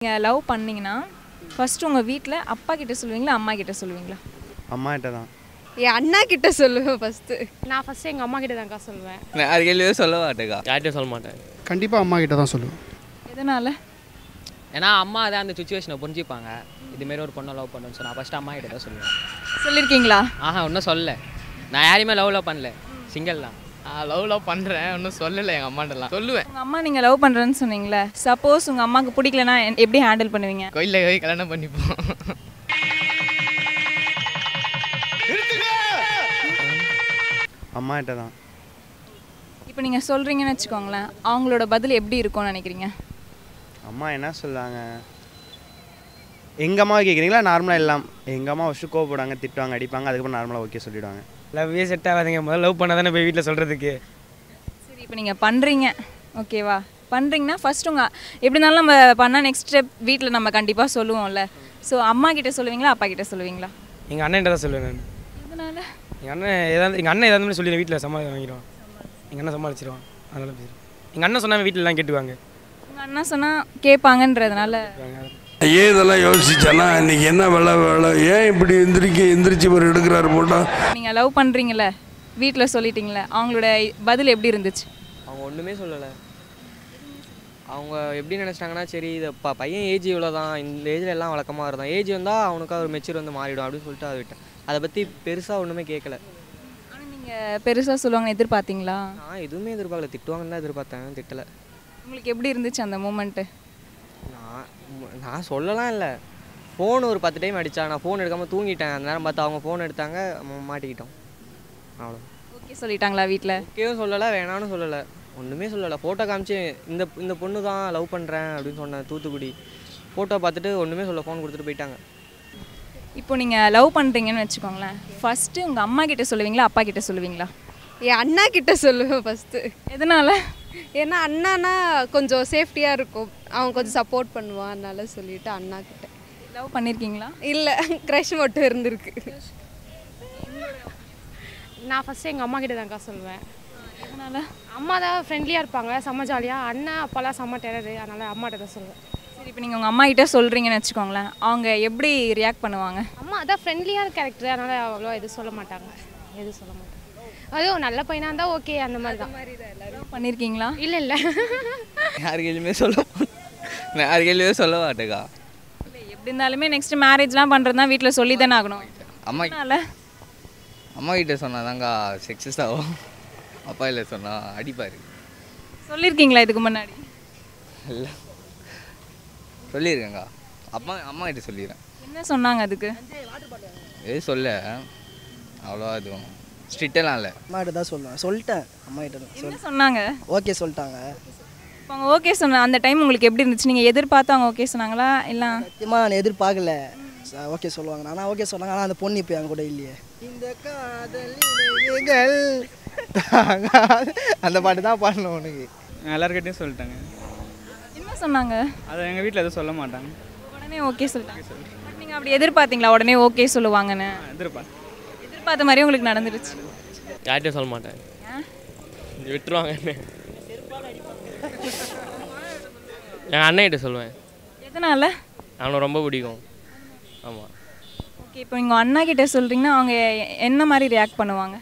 நீங்கள் லவ் பண்ணீங்கன்னா ஃபஸ்ட்டு உங்கள் வீட்டில் அப்பா கிட்ட சொல்லுவீங்களா அம்மா கிட்ட சொல்லுவீங்களா அம்மா கிட்ட தான் என் அண்ணா கிட்ட சொல்லுவேன் ஃபஸ்ட்டு நான் ஃபஸ்ட்டு எங்கள் அம்மா கிட்ட தான்க்கா சொல்லுவேன் நான் அது கேள்வியே சொல்ல மாட்டேக்கா யார்கிட்டயும் சொல்ல மாட்டேன் கண்டிப்பாக அம்மா கிட்ட தான் சொல்லுவேன் எதனால் ஏன்னா அம்மா தான் அந்த சுச்சுவேஷனை புரிஞ்சுப்பாங்க இதுமாரி ஒரு பொண்ணை லவ் பண்ணுன்னு சொன்னா ஃபஸ்ட்டு அம்மா கிட்ட தான் சொல்லுவேன் சொல்லியிருக்கீங்களா ஆஹா ஒன்றும் சொல்லல நான் யாரையுமே லவ் லவ் பண்ணல சிங்கிள் தான் லவ் லவ் பண்ணுறேன் ஒன்றும் சொல்லலை எங்கள் அம்மாட்டெல்லாம் சொல்லுவேன் உங்கள் அம்மா நீங்கள் லவ் பண்ணுறேன்னு சொன்னீங்களே சப்போஸ் உங்கள் அம்மாவுக்கு பிடிக்கலனா எ- எப்படி ஹேண்டில் பண்ணுவீங்க கோயிலில் போய் கல்யாணம் பண்ணிப்போம் அம்மா கிட்ட தான் இப்போ நீங்கள் சொல்கிறீங்கன்னு வச்சுக்கோங்களேன் அவங்களோட பதில் எப்படி இருக்கும்னு நினைக்கிறீங்க அம்மா என்ன சொல்லுவாங்க எங்கள் அம்மா கேட்குறீங்களா நார்மலாக எல்லாம் எங்கள் அம்மா ஃபஸ்ட்டு கோவப்படுவாங்க திட்டுவாங்க அடிப்பாங்க அதுக்கப்புறம் நார்மலாக ஓகே சொல்லிவிடுவாங்க லவ்வே செட் ஆகாதுங்க முதல்ல லவ் பண்ணால் தானே போய் வீட்டில் சொல்கிறதுக்கு சரி இப்போ நீங்கள் பண்ணுறீங்க ஓகேவா பண்ணுறீங்கன்னா ஃபர்ஸ்ட் உங்கள் எப்படி இருந்தாலும் நம்ம பண்ணால் நெக்ஸ்ட் ஸ்டெப் வீட்டில் நம்ம கண்டிப்பாக சொல்லுவோம்ல ஸோ அம்மா கிட்ட சொல்லுவீங்களா அப்பா கிட்ட சொல்லுவீங்களா எங்கள் அண்ணன்ட்ட தான் சொல்லுவேன் நான் எதனால எங்கள் அண்ணன் ஏதாவது எங்கள் அண்ணன் ஏதாவது சொல்லி வீட்டில் சமாளி வாங்கிடுவான் எங்கள் அண்ணன் சமாளிச்சிருவான் அதனால பேசுகிறேன் எங்கள் அண்ணன் சொன்னாமல் வீட்டிலலாம் கேட்டுவாங்க உங்கள் அண்ணா சொன்னால் கேட்பாங்கன்றதுனால ஏன் இதெல்லாம் யோசிச்சானா இன்னைக்கு என்ன வேலை வேலை ஏன் இப்படி எந்திரிக்க எந்திரிச்சு இவர் எடுக்கிறாரு போட்டா நீங்கள் லவ் பண்ணுறீங்களே வீட்டில் சொல்லிட்டீங்களே அவங்களோட பதில் எப்படி இருந்துச்சு அவங்க ஒன்றுமே சொல்லலை அவங்க எப்படி நினச்சிட்டாங்கன்னா சரி இது ப பையன் ஏஜ் இவ்வளோ தான் இந்த ஏஜில் எல்லாம் வழக்கமாக இருந்தான் ஏஜ் வந்தால் அவனுக்கு ஒரு மெச்சூர் வந்து மாறிடும் அப்படின்னு சொல்லிட்டு அதை விட்டேன் அதை பற்றி பெருசாக ஒன்றுமே கேட்கல ஆனால் நீங்கள் பெருசாக சொல்லுவாங்கன்னு எதிர்பார்த்தீங்களா நான் எதுவுமே எதிர்பார்க்கல திட்டுவாங்கன்னு தான் எதிர்பார்த்தேன் திட்டலை உங்களுக்கு எப்படி இருந்துச்சு அந்த மூமெண்ட்டு நான் ம- நான் சொல்லலாம் இல்லை ஃபோன் ஒரு பத்து டைம் அடித்தா நான் ஃபோன் எடுக்காமல் தூங்கிட்டேன் அந்த நேரம் பார்த்து அவங்க ஃபோன் எடுத்தாங்க ம- மாட்டிக்கிட்டோம் அவ்வளோ ஓகே சொல்லிட்டாங்களா வீட்டில் ஓகேவும் சொல்லலை வேணான்னு சொல்லலை ஒன்றுமே சொல்லலை ஃபோட்டோ காமிச்சு இந்த இந்த பொண்ணு தான் லவ் பண்ணுறேன் அப்படின்னு சொன்னேன் தூத்துக்குடி ஃபோட்டோ பார்த்துட்டு ஒன்றுமே சொல்ல ஃபோன் கொடுத்துட்டு போயிட்டாங்க இப்போ நீங்கள் லவ் பண்ணுறீங்கன்னு வச்சுக்கோங்களேன் ஃபஸ்ட்டு உங்கள் அம்மா கிட்ட சொல்லுவீங்களா அப்பா கிட்ட சொல்லுவீங்களா என் அண்ணா கிட்ட சொல்லுவேன் ஃபஸ்ட்டு எதனால ஏன்னா அண்ணானா கொஞ்சம் சேஃப்டியாக இருக்கும் அவன் கொஞ்சம் சப்போர்ட் பண்ணுவான் அதனால சொல்லிட்டு அண்ணா கிட்ட லவ் பண்ணியிருக்கீங்களா இல்லை க்ரஷ் மட்டும் இருந்திருக்கு நான் ஃபஸ்ட்டு எங்கள் அம்மா கிட்ட தான்க்கா சொல்லுவேன் எதனால அம்மா தான் ஃப்ரெண்ட்லியாக இருப்பாங்க செம்ம ஜாலியாக அண்ணன் அப்பாலாம் செம்ம டெரரு அதனால் அம்மாட்ட தான் சொல்லுவேன் சரி இப்போ நீங்கள் உங்கள் அம்மா கிட்ட சொல்கிறீங்கன்னு வச்சுக்கோங்களேன் அவங்க எப்படி ரியாக்ட் பண்ணுவாங்க அம்மா அதான் ஃப்ரெண்ட்லியான கேரக்டர் அதனால் அவ்வளோ எதுவும் சொல்ல மாட்டாங்க எதுவும் சொல்ல மாட்டாங்க அதுவும் நல்ல பையனாக இருந்தால் ஓகே அந்த மாதிரி தான் லவ் பண்ணியிருக்கீங்களா இல்லை இல்லை யாரு கேள்வியுமே சொல்ல மாட்டேன் நான் யாரு கேள்வியே சொல்ல மாட்டேக்கா இல்லை எப்படி இருந்தாலுமே நெக்ஸ்ட் மேரேஜ்லாம் பண்ணுறது தான் வீட்டில் சொல்லி தானே ஆகணும் அம்மா அதனால அம்மா கிட்ட சொன்னாதாங்க சக்ஸஸ் ஆகும் அப்பா இல்லை சொன்னா அடிப்பார் சொல்லியிருக்கீங்களா இதுக்கு முன்னாடி இல்லை சொல்லியிருக்கேங்க அப்பா அம்மா கிட்ட சொல்லிடுறேன் என்ன சொன்னாங்க அதுக்கு எது சொல்ல அவ்வளோவா எதுவும் ஸ்ட்ரிக்டெல்லாம் இல்லை அம்மா கிட்ட தான் சொல்லுவேன் சொல்லிட்டேன் அம்மா கிட்ட தான் என்ன சொன்னாங்க ஓகே சொல்லிட்டாங்க இப்போ அவங்க ஓகே சொன்ன அந்த டைம் உங்களுக்கு எப்படி இருந்துச்சு நீங்கள் எதிர்பார்த்து அவங்க ஓகே சொன்னாங்களா இல்லை சத்தியமாக நான் எதிர்பார்க்கல ஓகே சொல்லுவாங்க ஆனால் ஓகே சொன்னாங்க ஆனால் அந்த பொண்ணு இப்போ என் கூட இல்லையே இந்த காதலிகள் அந்த பாட்டு தான் பாடணும் உனக்கு எல்லாருக்கிட்டையும் சொல்லிட்டாங்க என்ன சொன்னாங்க அதை எங்கள் வீட்டில் எதுவும் சொல்ல மாட்டாங்க உடனே ஓகே சொல்லிட்டாங்க பட் நீங்கள் அப்படி எதிர்பார்த்தீங்களா உடனே ஓகே சொல்லுவாங்கன்னு எதிர்ப்பா எதிர்பார்த்த மாதிரி உங்களுக்கு நடந்துருச்சு யார்கிட்டயும் சொல்ல மாட்டேன் விட்டுருவாங்க என்ன என் அண்ணன்கிட்ட சொல்லுவேன் எதனால அவனை ரொம்ப பிடிக்கும் ஆமாம் ஓகே இப்போ நீங்கள் அண்ணா கிட்ட சொல்கிறீங்கன்னா அவங்க என்ன மாதிரி ரியாக்ட் பண்ணுவாங்க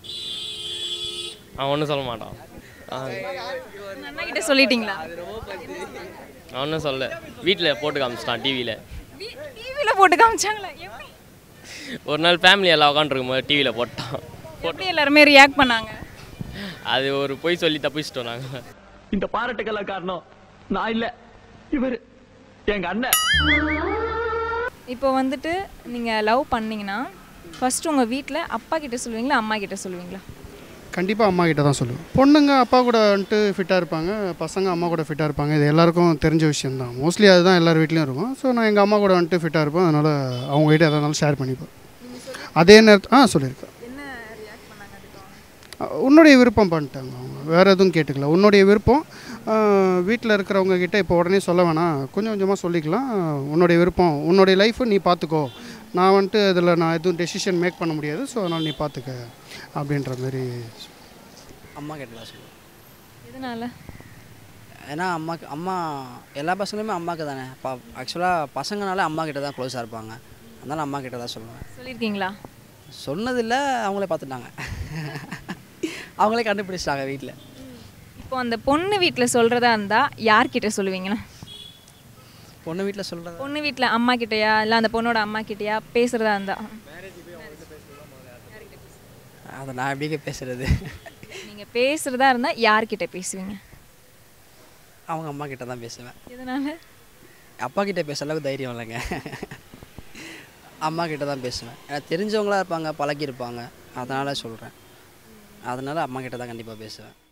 அவன் ஒன்றும் சொல்ல மாட்டான் ஆ, உங்க அண்ணா கிட்ட சொல்லிட்டீங்களா அவன் ஒன்றும் சொல்ல வீட்டில் போட்டு காமிச்சிட்டான் டிவியில் டிவியில் போட்டு காமிச்சாங்களா எப்படி ஒரு நாள் ஃபேமிலி எல்லாம் உட்காந்துருக்கும் போது டிவியில் போட்டான் எப்படி எல்லாருமே ரியாக்ட் பண்ணாங்க அது ஒரு பொய் சொல்லி தப்பிச்சிட்டோம் நாங்கள் இந்த பாராட்டுக்கெல்லாம் காரணம் நான் இல்ல இவர் எங்க அண்ணன் இப்போ வந்துட்டு நீங்கள் லவ் பண்ணீங்கன்னா ஃபர்ஸ்ட் உங்கள் வீட்டில் அப்பா கிட்ட சொல்லுவீங்களா அம்மா கிட்ட சொல்லுவீங்களா கண்டிப்பாக அம்மா கிட்ட தான் சொல்லுவேன் பொண்ணுங்க அப்பா கூட வந்துட்டு ஃபிட்டாக இருப்பாங்க பசங்க அம்மா கூட ஃபிட்டாக இருப்பாங்க இது எல்லாருக்கும் தெரிஞ்ச விஷயம்தான் மோஸ்ட்லி அதுதான் எல்லார் வீட்லேயும் இருக்கும் ஸோ நான் எங்கள் அம்மா கூட வந்துட்டு ஃபிட்டாக இருப்பேன் அதனால் அவங்க கிட்ட எதாக இருந்தாலும் ஷேர் பண்ணிப்பேன் அதே நேரத்து ஆ சொல்லியிருக்கேன் அஹ் உன்னுடைய விருப்பம் பண்ணிட்டாங்க அவங்க வேறு எதுவும் கேட்டுக்கல உன்னுடைய விருப்பம் வீட்டில் இருக்கிறவங்க கிட்ட இப்போ உடனே சொல்ல வேணாம் கொஞ்சம் கொஞ்சமாக சொல்லிக்கலாம் உன்னுடைய விருப்பம் உன்னுடைய லைஃப்பை நீ பார்த்துக்கோ நான் வந்துட்டு அதில் நான் எதுவும் டெசிஷன் மேக் பண்ண முடியாது ஸோ அதனால் நீ பார்த்துக்க அப்படின்ற மாதிரி அம்மா கிட்ட தான் சொல்லுவேன் எதனால ஏன்னா அம்மாக்கு அம்மா எல்லா பசங்களுமே அம்மாவுக்கு தானே பா ஆக்சுவலாக பசங்கனால அம்மா கிட்ட தான் க்ளோஸாக இருப்பாங்க அதனால அம்மா கிட்ட தான் சொல்லுவேன் சொல்லியிருக்கீங்களா சொன்னதில்ல அவங்களே பார்த்துட்டாங்க அவங்களே கண்டுபிடிச்சிட்டாங்க வீட்டில் இப்போ அந்த பொண்ணு வீட்டில் சொல்கிறதா இருந்தால் யார்கிட்ட சொல்லுவீங்களா பொண்ணு வீட்டில் சொல்கிறது பொண்ணு வீட்டில் அம்மா கிட்டயா இல்லை அந்த பொண்ணோட அம்மா கிட்டயா பேசுகிறதா இருந்தா அதை நான் எப்படிங்க பேசுறது நீங்கள் பேசுகிறதா இருந்தால் யார்கிட்ட பேசுவீங்க அவங்க அம்மா கிட்ட தான் பேசுவேன் எதனால அப்பா கிட்ட பேச அளவுக்கு தைரியம் இல்லைங்க அம்மா கிட்ட தான் பேசுவேன் ஏன்னா தெரிஞ்சவங்களா இருப்பாங்க பழகியிருப்பாங்க அதனால் சொல்கிறேன் அதனால் அம்மா கிட்ட தான் கண்டிப்பாக பேசுவேன்